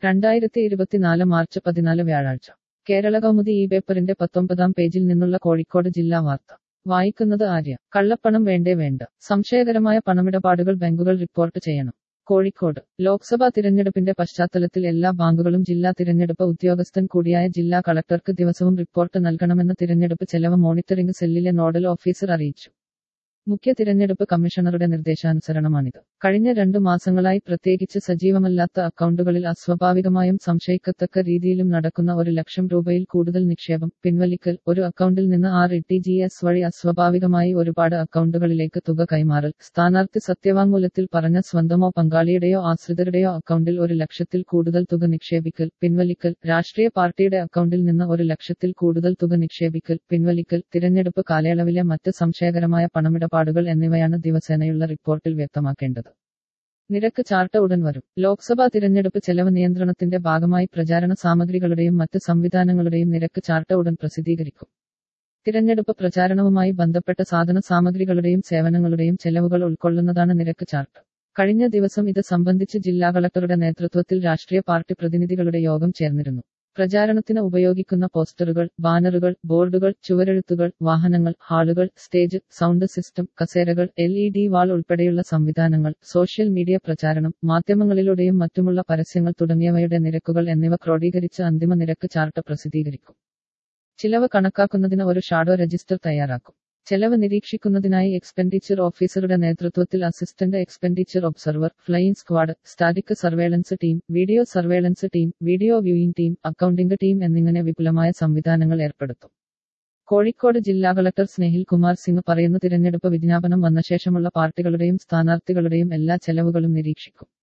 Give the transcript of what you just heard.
രണ്ടായിരത്തി ഇരുപത്തിനാല് മാർച്ച് പതിനാല് വ്യാഴാഴ്ച കേരള കൗമുദി ഈ പേപ്പറിന്റെ പത്തൊമ്പതാം പേജിൽ നിന്നുള്ള കോഴിക്കോട് ജില്ലാ വാർത്ത വായിക്കുന്നത് ആര്യ കള്ളപ്പണം വേണ്ടേ വേണ്ട സംശയകരമായ പണമിടപാടുകൾ ബാങ്കുകൾ റിപ്പോർട്ട് ചെയ്യണം കോഴിക്കോട് ലോക്സഭാ തിരഞ്ഞെടുപ്പിന്റെ പശ്ചാത്തലത്തിൽ എല്ലാ ബാങ്കുകളും ജില്ലാ തിരഞ്ഞെടുപ്പ് ഉദ്യോഗസ്ഥൻ കൂടിയായ ജില്ലാ കളക്ടർക്ക് ദിവസവും റിപ്പോർട്ട് നൽകണമെന്ന് തിരഞ്ഞെടുപ്പ് ചെലവ് മോണിറ്ററിംഗ് സെല്ലിലെ നോഡൽ ഓഫീസർ അറിയിച്ചു മുഖ്യ തിരഞ്ഞെടുപ്പ് കമ്മീഷണറുടെ നിർദ്ദേശാനുസരണമാണിത് കഴിഞ്ഞ രണ്ടു മാസങ്ങളായി പ്രത്യേകിച്ച് സജീവമല്ലാത്ത അക്കൗണ്ടുകളിൽ അസ്വാഭാവികമായും സംശയിക്കത്തക്ക രീതിയിലും നടക്കുന്ന ഒരു ലക്ഷം രൂപയിൽ കൂടുതൽ നിക്ഷേപം പിൻവലിക്കൽ ഒരു അക്കൗണ്ടിൽ നിന്ന് ആർ ടി ജി എസ് വഴി അസ്വാഭാവികമായി ഒരുപാട് അക്കൗണ്ടുകളിലേക്ക് തുക കൈമാറൽ സ്ഥാനാർത്ഥി സത്യവാങ്മൂലത്തിൽ പറഞ്ഞ സ്വന്തമോ പങ്കാളിയുടെയോ ആശ്രിതരുടെയോ അക്കൗണ്ടിൽ ഒരു ലക്ഷത്തിൽ കൂടുതൽ തുക നിക്ഷേപിക്കൽ പിൻവലിക്കൽ രാഷ്ട്രീയ പാർട്ടിയുടെ അക്കൗണ്ടിൽ നിന്ന് ഒരു ലക്ഷത്തിൽ കൂടുതൽ തുക നിക്ഷേപിക്കൽ പിൻവലിക്കൽ തിരഞ്ഞെടുപ്പ് കാലയളവിലെ മറ്റ് സംശയകരമായ പണമിടപാടുകൾ എന്നിവയാണ് ദിവസേനയുള്ള റിപ്പോർട്ടിൽ വ്യക്തമാക്കേണ്ടത് നിരക്ക് ചാർട്ട് ഉടൻ വരും ലോക്സഭാ തിരഞ്ഞെടുപ്പ് ചെലവ് നിയന്ത്രണത്തിന്റെ ഭാഗമായി പ്രചാരണ സാമഗ്രികളുടെയും മറ്റ് സംവിധാനങ്ങളുടെയും നിരക്ക് ചാർട്ട് ഉടൻ പ്രസിദ്ധീകരിക്കും തിരഞ്ഞെടുപ്പ് പ്രചാരണവുമായി ബന്ധപ്പെട്ട സാധന സാമഗ്രികളുടെയും സേവനങ്ങളുടെയും ചെലവുകൾ ഉൾക്കൊള്ളുന്നതാണ് നിരക്ക് ചാർട്ട് കഴിഞ്ഞ ദിവസം ഇത് സംബന്ധിച്ച് ജില്ലാ കളക്ടറുടെ നേതൃത്വത്തിൽ രാഷ്ട്രീയ പാർട്ടി പ്രതിനിധികളുടെ യോഗം ചേർന്നിരുന്നു പ്രചാരണത്തിന് ഉപയോഗിക്കുന്ന പോസ്റ്ററുകൾ ബാനറുകൾ ബോർഡുകൾ ചുവരെഴുത്തുകൾ വാഹനങ്ങൾ ഹാളുകൾ സ്റ്റേജ് സൗണ്ട് സിസ്റ്റം കസേരകൾ എൽ ഇ ഡി വാൾ ഉൾപ്പെടെയുള്ള സംവിധാനങ്ങൾ സോഷ്യൽ മീഡിയ പ്രചാരണം മാധ്യമങ്ങളിലൂടെയും മറ്റുമുള്ള പരസ്യങ്ങൾ തുടങ്ങിയവയുടെ നിരക്കുകൾ എന്നിവ ക്രോഡീകരിച്ച് അന്തിമ നിരക്ക് ചാർട്ട് പ്രസിദ്ധീകരിക്കും ചിലവ് കണക്കാക്കുന്നതിന് ഒരു ഷാഡോ രജിസ്റ്റർ തയ്യാറാക്കും ചെലവ് നിരീക്ഷിക്കുന്നതിനായി എക്സ്പെൻഡിച്ചർ ഓഫീസറുടെ നേതൃത്വത്തിൽ assistant expenditure observer flying squad static surveillance team video surveillance team video viewing team accounting team എന്നിങ്ങനെ വിപുലമായ സംവിധാനങ്ങൾ ഏർപ്പെടുത്തും കോഴിക്കോട് ജില്ലാ കളക്ടർ സ്നേഹിൽ കുമാർ സിംഗ് പറയുന്നു തിരഞ്ഞെടുപ്പ് വിജ്ഞാപനം വന്ന ശേഷമുള്ള പാർട്ടികളുടെയും സ്ഥാനാർത്ഥികളുടെയും എല്ലാ ചെലവുകളും നിരീക്ഷിക്കും